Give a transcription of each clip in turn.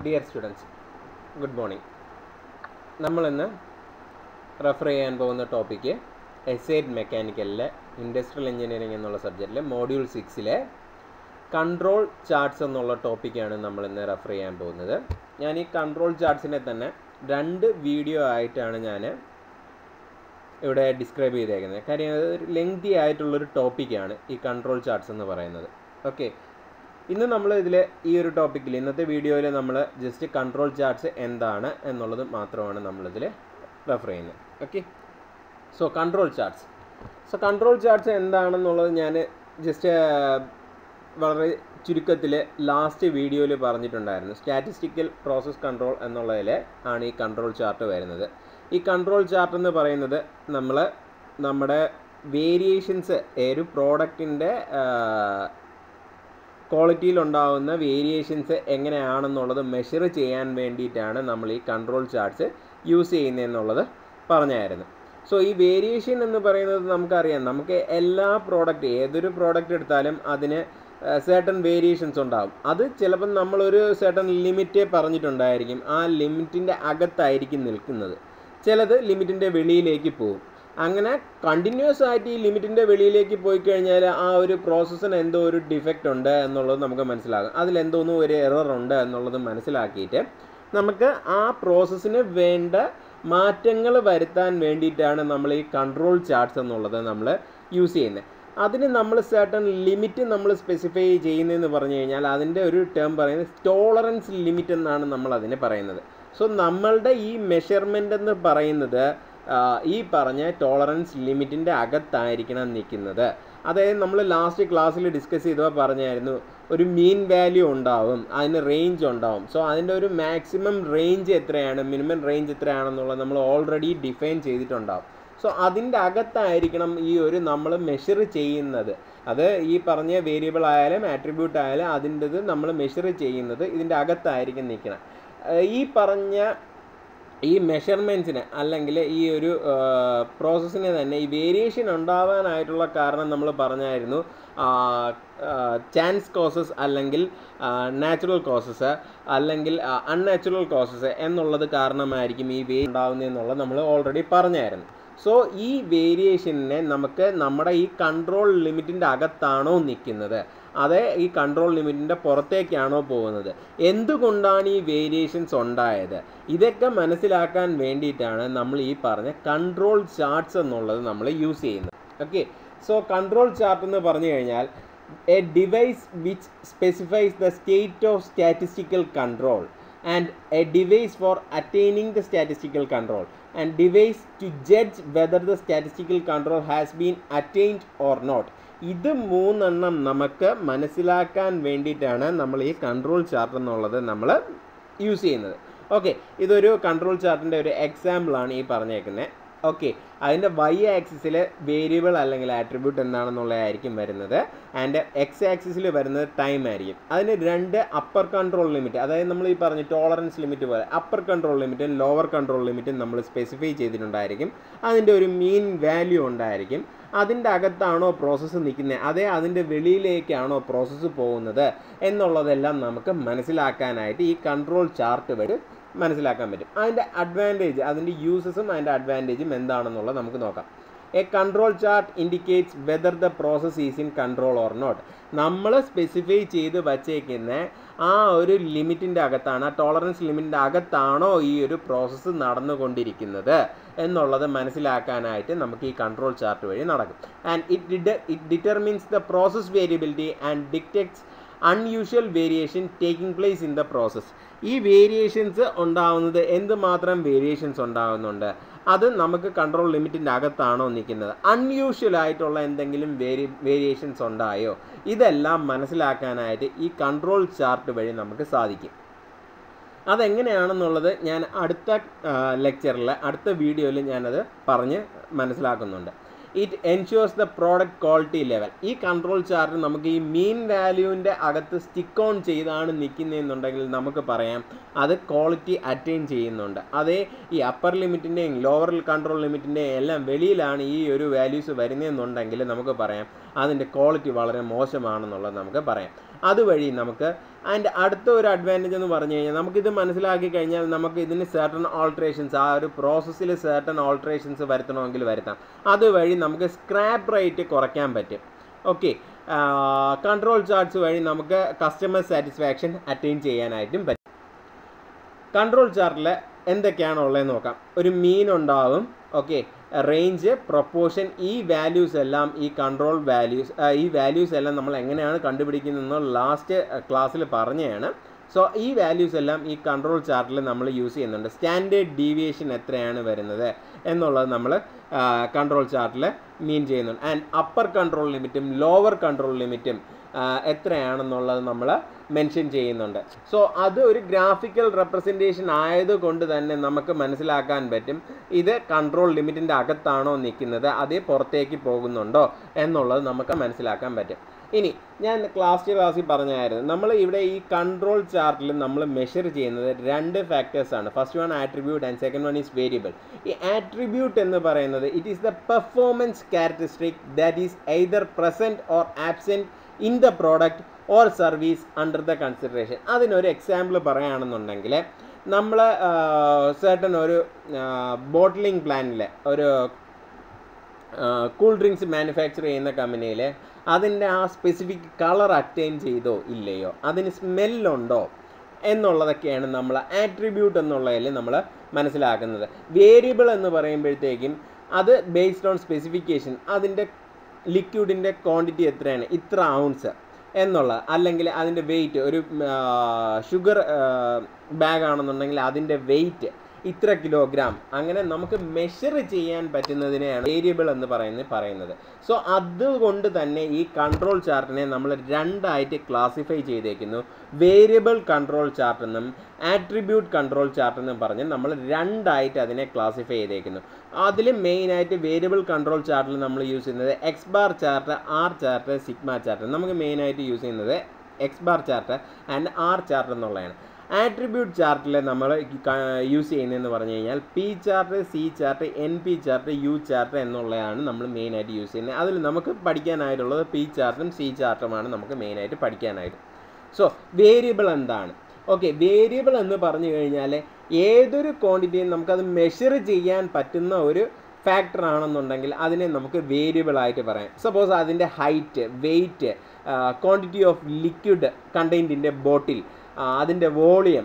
dear students good morning നമ്മളിന്ന് refer ചെയ്യാൻ പോകുന്ന ടോപ്പിക്ക് എസൈഡ് മെക്കാനിക്കലിലെ ഇൻഡസ്ട്രിയൽ എഞ്ചിനീയറിംഗ് എന്നുള്ള സബ്ജക്റ്റിലെ മോഡ്യൂൾ സിക്സിലെ കൺട്രോൾ ചാർട്ട്സ് എന്നുള്ള ടോപ്പിക്കാണ് നമ്മൾ ഇന്ന് റെഫർ ചെയ്യാൻ പോകുന്നത് ഞാൻ ഈ കൺട്രോൾ ചാർട്ട്സിനെ തന്നെ രണ്ട് വീഡിയോ ആയിട്ടാണ് ഞാൻ ഇവിടെ ഡിസ്ക്രൈബ് ചെയ്തേക്കുന്നത് കാര്യം അത് ഒരു ലെങ്തി ആയിട്ടുള്ളൊരു ടോപ്പിക്കാണ് ഈ കൺട്രോൾ ചാർട്ട്സ് എന്ന് പറയുന്നത് ഓക്കെ ഇന്ന് നമ്മൾ ഇതിൽ ഈ ഒരു ടോപ്പിക്കിൽ ഇന്നത്തെ വീഡിയോയിൽ നമ്മൾ ജസ്റ്റ് കൺട്രോൾ ചാർട്ട്സ് എന്താണ് എന്നുള്ളത് മാത്രമാണ് നമ്മളിതിൽ റെഫർ ചെയ്യുന്നത് okay so control charts so control charts എന്താണെന്നുള്ളത് ഞാൻ ജസ്റ്റ് വളരെ ചുരുക്കത്തിൽ ലാസ്റ്റ് വീഡിയോയിൽ പറഞ്ഞിട്ടുണ്ടായിരുന്നു സ്റ്റാറ്റിസ്റ്റിക്കൽ പ്രോസസ് കൺട്രോൾ എന്നുള്ളതിൽ ആണ് ഈ കൺട്രോൾ ചാർട്ട് വരുന്നത് ഈ കൺട്രോൾ ചാർട്ട് എന്ന് പറയുന്നത് നമ്മൾ നമ്മുടെ വേരിയേഷൻസ് ഒരു പ്രോഡക്റ്റിൻ്റെ ക്വാളിറ്റിയിൽ ഉണ്ടാകുന്ന വേരിയേഷൻസ് എങ്ങനെയാണെന്നുള്ളത് മെഷർ ചെയ്യാൻ വേണ്ടിയിട്ടാണ് നമ്മൾ ഈ കൺട്രോൾ ചാർട്ട്സ് യൂസ് ചെയ്യുന്നതെന്നുള്ളത് പറഞ്ഞായിരുന്നു സോ ഈ വേരിയേഷൻ എന്ന് പറയുന്നത് നമുക്കറിയാം നമുക്ക് എല്ലാ പ്രോഡക്റ്റ് ഏതൊരു പ്രോഡക്റ്റ് എടുത്താലും അതിന് സേട്ടൺ വേരിയേഷൻസ് ഉണ്ടാകും അത് ചിലപ്പം നമ്മളൊരു സേട്ടൺ ലിമിറ്റ് പറഞ്ഞിട്ടുണ്ടായിരിക്കും ആ ലിമിറ്റിൻ്റെ അകത്തായിരിക്കും നിൽക്കുന്നത് ചിലത് ലിമിറ്റിൻ്റെ വെളിയിലേക്ക് പോകും അങ്ങനെ കണ്ടിന്യൂസ് ആയിട്ട് ഈ ലിമിറ്റിൻ്റെ വെളിയിലേക്ക് പോയി കഴിഞ്ഞാൽ ആ ഒരു പ്രോസസ്സിന് എന്തോ ഒരു ഡിഫക്റ്റ് ഉണ്ട് എന്നുള്ളത് നമുക്ക് മനസ്സിലാകും അതിലെന്തോന്നും ഒരു എറർ ഉണ്ട് എന്നുള്ളത് മനസ്സിലാക്കിയിട്ട് നമുക്ക് ആ പ്രോസസ്സിന് വേണ്ട മാറ്റങ്ങൾ വരുത്താൻ വേണ്ടിയിട്ടാണ് നമ്മൾ ഈ കൺട്രോൾ ചാർട്ട്സ് എന്നുള്ളത് നമ്മൾ യൂസ് ചെയ്യുന്നത് അതിന് നമ്മൾ സർട്ടൺ ലിമിറ്റ് നമ്മൾ സ്പെസിഫൈ ചെയ്യുന്നതെന്ന് പറഞ്ഞു കഴിഞ്ഞാൽ അതിൻ്റെ ഒരു ടേം പറയുന്നത് ടോളറൻസ് ലിമിറ്റ് എന്നാണ് നമ്മൾ അതിന് പറയുന്നത് സോ നമ്മളുടെ ഈ മെഷർമെൻ്റ് എന്ന് പറയുന്നത് ഈ പറഞ്ഞ ടോളറൻസ് ലിമിറ്റിൻ്റെ അകത്തായിരിക്കണം നിൽക്കുന്നത് അതായത് നമ്മൾ ലാസ്റ്റ് ക്ലാസ്സിൽ ഡിസ്കസ് ചെയ്തപ്പോൾ പറഞ്ഞായിരുന്നു ഒരു മീൻ വാല്യൂ ഉണ്ടാവും അതിന് റേഞ്ച് ഉണ്ടാവും സോ അതിൻ്റെ ഒരു മാക്സിമം റേഞ്ച് എത്രയാണ് മിനിമം റേഞ്ച് എത്രയാണെന്നുള്ളത് നമ്മൾ ഓൾറെഡി ഡിഫൈൻ ചെയ്തിട്ടുണ്ടാവും സോ അതിൻ്റെ അകത്തായിരിക്കണം ഈ ഒരു നമ്മൾ മെഷർ ചെയ്യുന്നത് അത് ഈ പറഞ്ഞ വേരിയബിൾ ആയാലും ആട്രിബ്യൂട്ട് ആയാലും അതിൻ്റെത് നമ്മൾ മെഷർ ചെയ്യുന്നത് ഇതിൻ്റെ അകത്തായിരിക്കും നിൽക്കണം ഈ പറഞ്ഞ ഈ മെഷർമെൻറ്റ്സിന് അല്ലെങ്കിൽ ഈ ഒരു പ്രോസസ്സിന് തന്നെ ഈ വേരിയേഷൻ ഉണ്ടാവാനായിട്ടുള്ള കാരണം നമ്മൾ പറഞ്ഞായിരുന്നു ചാൻസ് കോസസ് അല്ലെങ്കിൽ നാച്ചുറൽ കോസസ് അല്ലെങ്കിൽ അൺനാച്ചുറൽ കോസസ് എന്നുള്ളത് കാരണമായിരിക്കും ഈ വേ ഉണ്ടാകുന്നതെന്നുള്ളത് നമ്മൾ ഓൾറെഡി പറഞ്ഞായിരുന്നു സോ ഈ വേരിയേഷനെ നമുക്ക് നമ്മുടെ ഈ കൺട്രോൾ ലിമിറ്റിൻ്റെ അകത്താണോ നിൽക്കുന്നത് അതേ ഈ കൺട്രോൾ ലിമിറ്റിൻ്റെ പുറത്തേക്കാണോ പോകുന്നത് എന്തുകൊണ്ടാണ് ഈ വേരിയേഷൻസ് ഉണ്ടായത് ഇതൊക്കെ മനസ്സിലാക്കാൻ വേണ്ടിയിട്ടാണ് നമ്മൾ ഈ പറഞ്ഞ കൺട്രോൾ ചാർട്ട്സ് എന്നുള്ളത് നമ്മൾ യൂസ് ചെയ്യുന്നത് ഓക്കെ സോ കൺട്രോൾ ചാർട്ട് എന്ന് പറഞ്ഞു കഴിഞ്ഞാൽ a device which specifies the state of statistical control and a device for attaining the statistical control and device to judge whether the statistical control has been attained or not ഇത് മൂന്നെണ്ണം നമുക്ക് മനസ്സിലാക്കാൻ വേണ്ടിയിട്ടാണ് നമ്മൾ ഈ കൺട്രോൾ ചാർട്ട് എന്നുള്ളത് നമ്മൾ use ചെയ്യുന്നത് ഓക്കെ ഇതൊരു കൺട്രോൾ ചാർട്ടിൻ്റെ ഒരു എക്സാമ്പിളാണ് ഈ പറഞ്ഞേക്കുന്നത് ഓക്കെ അതിൻ്റെ വൈ ആക്സിസിൽ വേരിയബിൾ അല്ലെങ്കിൽ ആട്രിബ്യൂട്ട് എന്താണെന്നുള്ളതായിരിക്കും വരുന്നത് ആൻഡ് എക്സ് ആക്സിസിൽ വരുന്നത് ടൈം ആയിരിക്കും അതിന് രണ്ട് അപ്പർ കൺട്രോൾ ലിമിറ്റ് അതായത് നമ്മൾ ഈ പറഞ്ഞ ടോളറൻസ് ലിമിറ്റ് പോലെ അപ്പർ കൺട്രോൾ ലിമിറ്റും ലോവർ കൺട്രോൾ ലിമിറ്റും നമ്മൾ സ്പെസിഫൈ ചെയ്തിട്ടുണ്ടായിരിക്കും അതിൻ്റെ ഒരു മീൻ വാല്യൂ ഉണ്ടായിരിക്കും അതിൻ്റെ അകത്താണോ പ്രോസസ്സ് നിൽക്കുന്നത് അതേ അതിൻ്റെ വെളിയിലേക്കാണോ പ്രോസസ്സ് പോകുന്നത് എന്നുള്ളതെല്ലാം നമുക്ക് മനസ്സിലാക്കാനായിട്ട് ഈ കൺട്രോൾ ചാർട്ട് വഴി മനസ്സിലാക്കാൻ പറ്റും അതിൻ്റെ അഡ്വാൻറ്റേജ് അതിൻ്റെ യൂസസും അതിൻ്റെ അഡ്വാൻറ്റേജും എന്താണെന്നുള്ളത് നമുക്ക് നോക്കാം a control chart indicates whether the process is in control or not നമ്മൾ സ്പെസിഫൈ ചെയ്ത് വച്ചേക്കുന്ന ആ ഒരു ലിമിറ്റിൻ്റെ അകത്താണ് ആ ടോളറൻസ് ലിമിറ്റിൻ്റെ അകത്താണോ ഈ ഒരു പ്രോസസ്സ് നടന്നുകൊണ്ടിരിക്കുന്നത് എന്നുള്ളത് മനസ്സിലാക്കാനായിട്ട് നമുക്ക് ഈ കൺട്രോൾ ചാർട്ട് വഴി നടക്കും and it it determines the process variability and detects unusual variation taking place in the process ഈ വേരിയേഷൻസ് ഉണ്ടാവുന്നത് എന്തുമാത്രം വേരിയേഷൻസ് ഉണ്ടാകുന്നുണ്ട് അത് നമുക്ക് കൺട്രോൾ ലിമിറ്റിൻ്റെ അകത്താണോ നിൽക്കുന്നത് അൺയൂഷ്വൽ ആയിട്ടുള്ള എന്തെങ്കിലും വേരി വേരിയേഷൻസ് ഉണ്ടായോ ഇതെല്ലാം മനസ്സിലാക്കാനായിട്ട് ഈ കൺട്രോൾ ചാർട്ട് വഴി നമുക്ക് സാധിക്കും അതെങ്ങനെയാണെന്നുള്ളത് ഞാൻ അടുത്ത ലെക്ചറിൽ അടുത്ത വീഡിയോയിൽ ഞാനത് പറഞ്ഞ് മനസ്സിലാക്കുന്നുണ്ട് it ensures the product quality level ഈ കൺട്രോൾ ചാർട്ട് നമുക്ക് ഈ മീൻ വാല്യൂവിൻ്റെ അകത്ത് സ്റ്റിക്ക് ഓൺ ചെയ്താണ് നിൽക്കുന്നതെന്നുണ്ടെങ്കിൽ നമുക്ക് പറയാം അത് ക്വാളിറ്റി അറ്റൈൻ ചെയ്യുന്നുണ്ട് അതേ ഈ അപ്പർ ലിമിറ്റിൻ്റെയും ലോവർ കൺട്രോൾ ലിമിറ്റിൻ്റെയും എല്ലാം വെളിയിലാണ് ഈ ഒരു വാല്യൂസ് വരുന്നതെന്നുണ്ടെങ്കിൽ നമുക്ക് പറയാം അതിൻ്റെ ക്വാളിറ്റി വളരെ മോശമാണെന്നുള്ളത് നമുക്ക് പറയാം അതുവഴി നമുക്ക് ആൻഡ് അടുത്ത ഒരു അഡ്വാൻറ്റേജ് എന്ന് പറഞ്ഞു കഴിഞ്ഞാൽ നമുക്കിത് മനസ്സിലാക്കി കഴിഞ്ഞാൽ നമുക്ക് ഇതിന് സർട്ടൺ ഓൾട്രേഷൻസ് ആ ഒരു പ്രോസസ്സിൽ സർട്ടൺ ഓൾട്രേഷൻസ് വരുത്തണമെങ്കിൽ വരുത്താം അതുവഴി നമുക്ക് സ്ക്രാപ്പ് റേറ്റ് കുറയ്ക്കാൻ പറ്റും ഓക്കെ കൺട്രോൾ ചാർട്ട്സ് വഴി നമുക്ക് കസ്റ്റമർ സാറ്റിസ്ഫാക്ഷൻ അറ്റൈൻ ചെയ്യാനായിട്ടും പറ്റും കൺട്രോൾ ചാർട്ടിൽ എന്തൊക്കെയാണ് ഉള്ളതെന്ന് നോക്കാം ഒരു മീൻ ഉണ്ടാവും ഓക്കെ റേഞ്ച് പ്രൊപ്പോർഷൻ ഈ വാല്യൂസ് എല്ലാം ഈ കൺട്രോൾ വാല്യൂസ് ഈ വാല്യൂസ് എല്ലാം നമ്മൾ എങ്ങനെയാണ് കണ്ടുപിടിക്കുന്നതെന്ന് ലാസ്റ്റ് ക്ലാസ്സിൽ പറഞ്ഞതാണ് സോ ഈ വാല്യൂസ് എല്ലാം ഈ കൺട്രോൾ ചാർട്ടിൽ നമ്മൾ യൂസ് ചെയ്യുന്നുണ്ട് സ്റ്റാൻഡേർഡ് ഡീവിയേഷൻ എത്രയാണ് വരുന്നത് എന്നുള്ളത് നമ്മൾ കൺട്രോൾ ചാർട്ടിൽ മീൻ ചെയ്യുന്നുണ്ട് ആൻഡ് അപ്പർ കൺട്രോൾ ലിമിറ്റും ലോവർ കൺട്രോൾ ലിമിറ്റും എത്രയാണെന്നുള്ളത് നമ്മൾ മെൻഷൻ ചെയ്യുന്നുണ്ട് സോ അത് ഒരു ഗ്രാഫിക്കൽ റെപ്രസെൻറ്റേഷൻ ആയതുകൊണ്ട് തന്നെ നമുക്ക് മനസ്സിലാക്കാൻ പറ്റും ഇത് കൺട്രോൾ ലിമിറ്റിൻ്റെ അകത്താണോ നിൽക്കുന്നത് അതേ പുറത്തേക്ക് പോകുന്നുണ്ടോ എന്നുള്ളത് നമുക്ക് മനസ്സിലാക്കാൻ പറ്റും ഇനി ഞാൻ ക്ലാസ് ക്ലാസ്സിൽ പറഞ്ഞായിരുന്നു നമ്മൾ ഇവിടെ ഈ കൺട്രോൾ ചാർട്ടിൽ നമ്മൾ മെഷർ ചെയ്യുന്നത് രണ്ട് ഫാക്ടേഴ്സാണ് first one attribute and second one is variable ഈ ആട്രിബ്യൂട്ട് എന്ന് പറയുന്നത് it is the performance characteristic that is either present or absent in the product or service under the consideration അതിനൊരു എക്സാമ്പിൾ പറയുകയാണെന്നുണ്ടെങ്കിൽ നമ്മൾ സർട്ടൻ ഒരു ബോട്ടിലിംഗ് പ്ലാനിൽ ഒരു cool drinks manufacture ചെയ്യുന്ന കമ്പനിയിൽ അതിൻ്റെ ആ സ്പെസിഫിക് കളർ അറ്റൈൻ ചെയ്തോ ഇല്ലയോ അതിന് സ്മെല്ലുണ്ടോ എന്നുള്ളതൊക്കെയാണ് നമ്മൾ ആട്രിബ്യൂട്ട് എന്നുള്ളതിൽ നമ്മൾ മനസ്സിലാക്കുന്നത് വേരിയബിൾ എന്ന് പറയുമ്പോഴത്തേക്കും അത് ബേസ്ഡ് ഓൺ സ്പെസിഫിക്കേഷൻ അതിൻ്റെ ലിക്വിഡിൻ്റെ ക്വാണ്ടിറ്റി എത്രയാണ് ഇത്ര ഔൺസ് എന്നുള്ള അല്ലെങ്കിൽ അതിൻ്റെ വെയിറ്റ് ഒരു ഷുഗർ ബാഗ് ആണെന്നുണ്ടെങ്കിൽ അതിൻ്റെ വെയിറ്റ് ഇത്ര കിലോഗ്രാം അങ്ങനെ നമുക്ക് മെഷർ ചെയ്യാൻ പറ്റുന്നതിനെയാണ് വേരിയബിൾ എന്ന് പറയുന്നത് പറയുന്നത് സോ അതുകൊണ്ട് തന്നെ ഈ കൺട്രോൾ ചാർട്ടിനെ നമ്മൾ രണ്ടായിട്ട് ക്ലാസിഫൈ ചെയ്തേക്കുന്നു വേരിയബിൾ കൺട്രോൾ ചാർട്ട് എന്നും ആട്രിബ്യൂട്ട് കൺട്രോൾ ചാർട്ട് എന്നും പറഞ്ഞ് നമ്മൾ രണ്ടായിട്ട് അതിനെ ക്ലാസിഫൈ ചെയ്തേക്കുന്നു അതിൽ മെയിനായിട്ട് വേരിയബിൾ കൺട്രോൾ ചാർട്ടിൽ നമ്മൾ യൂസ് ചെയ്യുന്നത് X bar chart R chart sigma chart നമുക്ക് മെയിനായിട്ട് യൂസ് ചെയ്യുന്നത് X bar chart and R chart എന്നുള്ളതാണ് ആട്രിബ്യൂട്ട് ചാർട്ടിൽ നമ്മൾ യൂസ് ചെയ്യുന്നതെന്ന് പറഞ്ഞു കഴിഞ്ഞാൽ P chart C chart N P chart U chart എന്നുള്ളതാണ് നമ്മൾ മെയിനായിട്ട് യൂസ് ചെയ്യുന്നത് അതിൽ നമുക്ക് പഠിക്കാനായിട്ടുള്ളത് പി ചാർട്ടും സി ചാർട്ടുമാണ് നമുക്ക് മെയിനായിട്ട് പഠിക്കാനായിട്ട് സോ വേരിയബിൾ എന്താണ് ഓക്കെ വേരിയബിൾ എന്ന് പറഞ്ഞു കഴിഞ്ഞാൽ ഏതൊരു ക്വാണ്ടിറ്റിയും നമുക്കത് മെഷർ ചെയ്യാൻ പറ്റുന്ന ഒരു ഫാക്ടർ ആണെന്നുണ്ടെങ്കിൽ അതിനെ നമുക്ക് വേരിയബിൾ ആയിട്ട് പറയാം സപ്പോസ് അതിൻ്റെ height weight quantity of liquid കണ്ടെയ്ൻറ്റിൻ്റെ ബോട്ടിൽ അതിൻ്റെ വോളിയം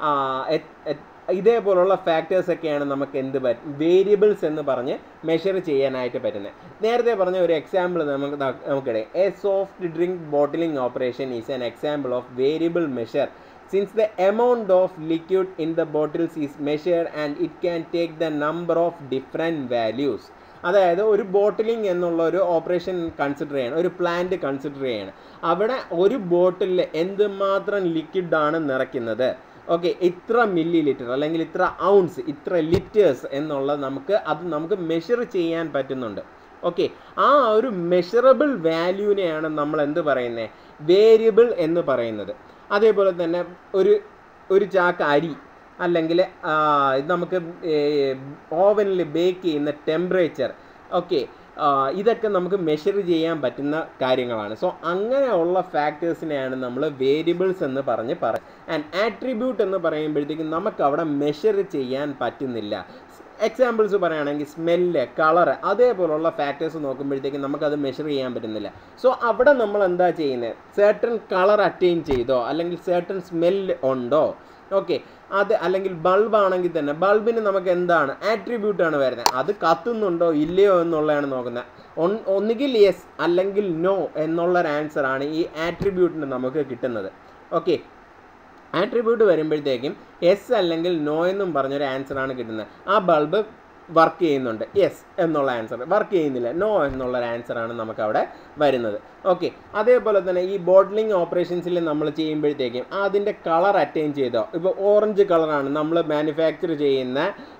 ഇതേപോലുള്ള ഫാക്ടേഴ്സൊക്കെയാണ് നമുക്ക് എന്ത് പറ്റും വേരിയബിൾസ് എന്ന് പറഞ്ഞ് മെഷർ ചെയ്യാനായിട്ട് പറ്റുന്നത് നേരത്തെ പറഞ്ഞ ഒരു എക്സാമ്പിൾ നമുക്ക് നമുക്കിടെ a soft drink bottling operation is an example of variable measure since the amount of liquid in the bottles is measured and it can take the number of different values അതായത് ഒരു bottling എന്നുള്ള ഒരു operation consider ചെയ്യണം ഒരു plant consider ചെയ്യണം അവിടെ ഒരു ബോട്ടിലിൽ എന്തുമാത്രം ലിക്വിഡാണ് നിറയ്ക്കുന്നത് ഓക്കെ ഇത്ര മില്ലി ലിറ്റർ അല്ലെങ്കിൽ ഇത്ര ഔൺസ് ഇത്ര ലിറ്റേഴ്സ് എന്നുള്ളത് നമുക്ക് അത് നമുക്ക് മെഷർ ചെയ്യാൻ പറ്റുന്നുണ്ട് ഓക്കെ ആ ഒരു മെഷറബിൾ വാല്യൂവിനെയാണ് നമ്മൾ എന്ത് പറയുന്നത് വേരിയബിൾ എന്ന് പറയുന്നത് അതേപോലെ തന്നെ ഒരു ഒരു ചാക്ക് അരി അല്ലെങ്കിൽ നമുക്ക് ഓവനിൽ ബേക്ക് ചെയ്യുന്ന ടെമ്പറേച്ചർ ഓക്കെ ഇതൊക്കെ നമുക്ക് മെഷർ ചെയ്യാൻ പറ്റുന്ന കാര്യങ്ങളാണ് സോ അങ്ങനെയുള്ള ഫാക്ടേഴ്സിനെയാണ് നമ്മൾ വേരിയബിൾസ് എന്ന് പറഞ്ഞ് പറ ആൻഡ് ആട്രിബ്യൂട്ട് എന്ന് പറയുമ്പോഴത്തേക്കും നമുക്ക് അവിടെ മെഷർ ചെയ്യാൻ പറ്റുന്നില്ല എക്സാമ്പിൾസ് പറയുകയാണെങ്കിൽ സ്മെല്ല് കളറ് അതേപോലുള്ള ഫാക്ടേഴ്സ് നോക്കുമ്പോഴത്തേക്കും നമുക്കത് മെഷർ ചെയ്യാൻ പറ്റുന്നില്ല സോ അവിടെ നമ്മൾ എന്താ ചെയ്യുന്നത് സേർട്ടൺ കളർ അറ്റൈൻ ചെയ്തോ അല്ലെങ്കിൽ സേർട്ടൺ സ്മെല്ല് ഉണ്ടോ ഓക്കെ അത് അല്ലെങ്കിൽ ബൾബ് ആണെങ്കിൽ തന്നെ ബൾബിന് നമുക്ക് എന്താണ് ആട്രിബ്യൂട്ടാണ് വരുന്നത് അത് കത്തുന്നുണ്ടോ ഇല്ലയോ എന്നുള്ളതാണ് നോക്കുന്നത് ഒന്നുകിൽ യെസ് അല്ലെങ്കിൽ നോ എന്നുള്ളൊരു ആൻസറാണ് ഈ ആട്രിബ്യൂട്ടിന് നമുക്ക് കിട്ടുന്നത് ഓക്കെ ആട്രിബ്യൂട്ട് വരുമ്പോഴത്തേക്കും എസ് അല്ലെങ്കിൽ നോ എന്നും പറഞ്ഞൊരു ആൻസറാണ് കിട്ടുന്നത് ആ ബൾബ് വർക്ക് ചെയ്യുന്നുണ്ട് യെസ് എന്നുള്ള ആൻസർ വർക്ക് ചെയ്യുന്നില്ല നോ എന്നുള്ള ആൻസറാണ് നമുക്ക് അവിടെ വരുന്നത് ഓക്കെ അതേപോലെ തന്നെ ഈ ബോട്ടിലിംഗ് ഓപ്പറേഷൻസിൽ നമ്മൾ ചെയ്യുമ്പോഴത്തേക്കും അതിൻ്റെ കളർ അറ്റൈൻ ചെയ്തോ ഇപ്പോൾ ഓറഞ്ച് കളറാണ് നമ്മൾ മാനുഫാക്ചർ ചെയ്യുന്ന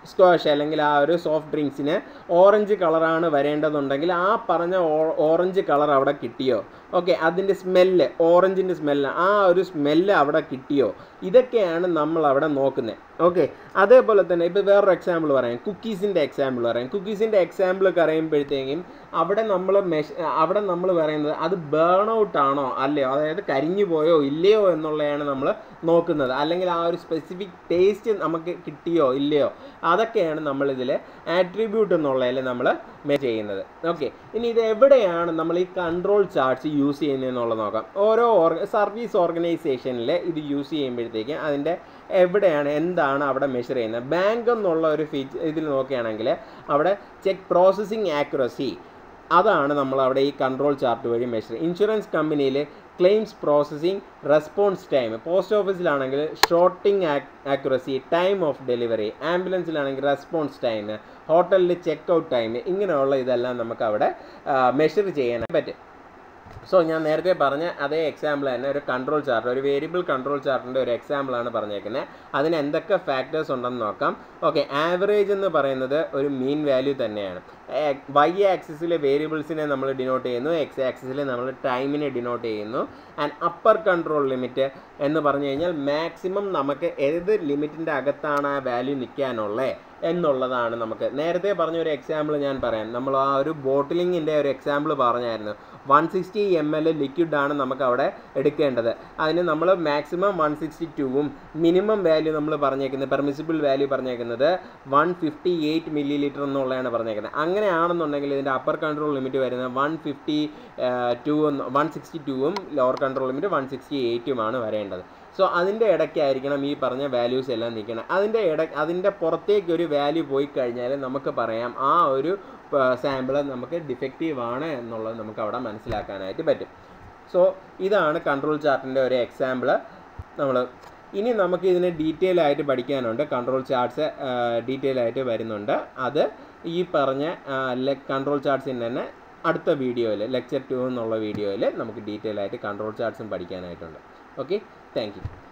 സ്ക്വാഷ് അല്ലെങ്കിൽ ആ ഒരു സോഫ്റ്റ് ഡ്രിങ്ക്സിന് ഓറഞ്ച് കളറാണ് വരേണ്ടതുണ്ടെങ്കിൽ ആ പറഞ്ഞ ഓറഞ്ച് കളർ അവിടെ കിട്ടിയോ ഓക്കെ അതിൻ്റെ സ്മെല്ല് ഓറഞ്ചിൻ്റെ സ്മെല്ല് ആ ഒരു സ്മെല്ല് അവിടെ കിട്ടിയോ ഇതൊക്കെയാണ് നമ്മൾ അവിടെ നോക്കുന്നത് ഓക്കെ അതേപോലെ തന്നെ ഇപ്പോൾ വേറൊരു എക്സാമ്പിൾ പറയാം കുക്കീസിൻ്റെ എക്സാമ്പിൾ പറയാം കുക്കീസിൻ്റെ എക്സാമ്പിൾ പറയുമ്പോഴത്തേക്കും അവിടെ നമ്മൾ മെഷ് അവിടെ നമ്മൾ പറയുന്നത് അത് ബേൺ ഔട്ട് ആണോ അല്ലയോ അതായത് കരിഞ്ഞു പോയോ ഇല്ലയോ എന്നുള്ളതാണ് നമ്മൾ നോക്കുന്നത് അല്ലെങ്കിൽ ആ ഒരു സ്പെസിഫിക് ടേസ്റ്റ് നമുക്ക് കിട്ടിയോ ഇല്ലയോ അതൊക്കെയാണ് നമ്മളിതിൽ ആട്രിബ്യൂട്ട് എന്നുള്ളതിൽ നമ്മൾ ചെയ്യുന്നത് ഓക്കെ ഇനി ഇത് എവിടെയാണ് നമ്മൾ ഈ കൺട്രോൾ ചാർട്ട്സ് യൂസ് ചെയ്യുന്നതെന്നുള്ളത് നോക്കാം ഓരോ ഓർഗ സർവീസ് ഓർഗനൈസേഷനിൽ ഇത് യൂസ് ചെയ്യുമ്പോഴത്തേക്കും അതിൻ്റെ എവിടെയാണ് എന്താണ് അവിടെ മെഷർ ചെയ്യുന്നത് ബാങ്ക് എന്നുള്ള ഒരു ഫീച്ചർ ഇതിൽ നോക്കുകയാണെങ്കിൽ അവിടെ ചെക്ക് പ്രോസസ്സിങ് ആക്യുറസി അതാണ് നമ്മൾ അവിടെ ഈ കൺട്രോൾ ചാർട്ട് വഴി മെഷർ ഇൻഷുറൻസ് കമ്പനിയിൽ claims processing response time post ഓഫീസിലാണെങ്കിൽ sorting accuracy time of delivery ആംബുലൻസിലാണെങ്കിൽ റെസ്പോൺസ് ടൈം ഹോട്ടലിൽ ചെക്ക് ഔട്ട് ടൈം ഇങ്ങനെയുള്ള ഇതെല്ലാം നമുക്ക് അവിടെ മെഷർ ചെയ്യാൻ പറ്റും സോ ഞാൻ നേരത്തെ പറഞ്ഞ അതേ എക്സാമ്പിൾ തന്നെ ഒരു കൺട്രോൾ ചാർട്ട് ഒരു വേരിയബിൾ കൺട്രോൾ ചാർട്ടിൻ്റെ ഒരു എക്സാമ്പിളാണ് പറഞ്ഞേക്കുന്നത് അതിന് എന്തൊക്കെ ഫാക്ടേഴ്സ് ഉണ്ടെന്ന് നോക്കാം ഓക്കെ ആവറേജ് എന്ന് പറയുന്നത് ഒരു മീൻ വാല്യൂ തന്നെയാണ് വൈ ആക്സിസിലെ വേരിയബിൾസിനെ നമ്മൾ ഡിനോട്ട് ചെയ്യുന്നു എക്സ് ആക്സിസിൽ നമ്മൾ ടൈമിനെ ഡിനോട്ട് ചെയ്യുന്നു ആൻഡ് അപ്പർ കൺട്രോൾ ലിമിറ്റ് എന്ന് പറഞ്ഞു കഴിഞ്ഞാൽ മാക്സിമം നമുക്ക് ഏത് ലിമിറ്റിൻ്റെ അകത്താണ് ആ വാല്യൂ നിൽക്കാനുള്ളത് എന്നുള്ളതാണ് നമുക്ക് നേരത്തെ പറഞ്ഞ ഒരു എക്സാമ്പിൾ ഞാൻ പറയാം നമ്മൾ ആ ഒരു ബോട്ടിലിങ്ങിൻ്റെ ഒരു എക്സാമ്പിൾ പറഞ്ഞായിരുന്നു one sixty M L liquid ആണ് നമുക്ക് അവിടെ എടുക്കേണ്ടത് അതിന് നമ്മൾ മാക്സിമം വൺ സിക്സ്റ്റി ടുവും മിനിമം വാല്യൂ നമ്മൾ പറഞ്ഞേക്കുന്നത് പെർമിസിബിൾ വാല്യൂ പറഞ്ഞേക്കുന്നത് one fifty eight millilitre എന്നുള്ളതാണ് പറഞ്ഞേക്കുന്നത് അങ്ങനെയാണെന്നുണ്ടെങ്കിൽ ഇതിൻ്റെ അപ്പർ കൺട്രോൾ ലിമിറ്റ് വരുന്നത് one fifty two one sixty ടുവും lower control limit one sixty എയ്റ്റുമാണ് വരേണ്ടത് സോ അതിൻ്റെ ഇടയ്ക്കായിരിക്കണം ഈ പറഞ്ഞ വാല്യൂസ് എല്ലാം നിൽക്കണം അതിൻ്റെ ഇട അതിൻ്റെ പുറത്തേക്ക് ഒരു വാല്യൂ പോയി കഴിഞ്ഞാൽ നമുക്ക് പറയാം ആ ഒരു സാമ്പിൾ നമുക്ക് ഡിഫക്റ്റീവ് ആണ് എന്നുള്ളത് നമുക്ക് അവിടെ മനസ്സിലാക്കാനായിട്ട് പറ്റും സോ ഇതാണ് കൺട്രോൾ ചാർട്ടിൻ്റെ ഒരു എക്സാമ്പിൾ നമ്മൾ ഇനി നമുക്ക് ഇതിനെ ഡീറ്റെയിൽ ആയിട്ട് പഠിക്കാനുണ്ട് കൺട്രോൾ ചാർട്ട്സ് ഡീറ്റെയിൽ ആയിട്ട് വരുന്നുണ്ട് അത് ഈ പറഞ്ഞ കൺട്രോൾ ചാർട്ട്സിൻ്റെ തന്നെ അടുത്ത വീഡിയോയിൽ ലെക്ചർ ടു എന്നുള്ള വീഡിയോയിൽ നമുക്ക് ഡീറ്റെയിൽ ആയിട്ട് കൺട്രോൾ ചാർട്ട്സും പഠിക്കാനായിട്ടുണ്ട് ഓക്കെ താങ്ക് യു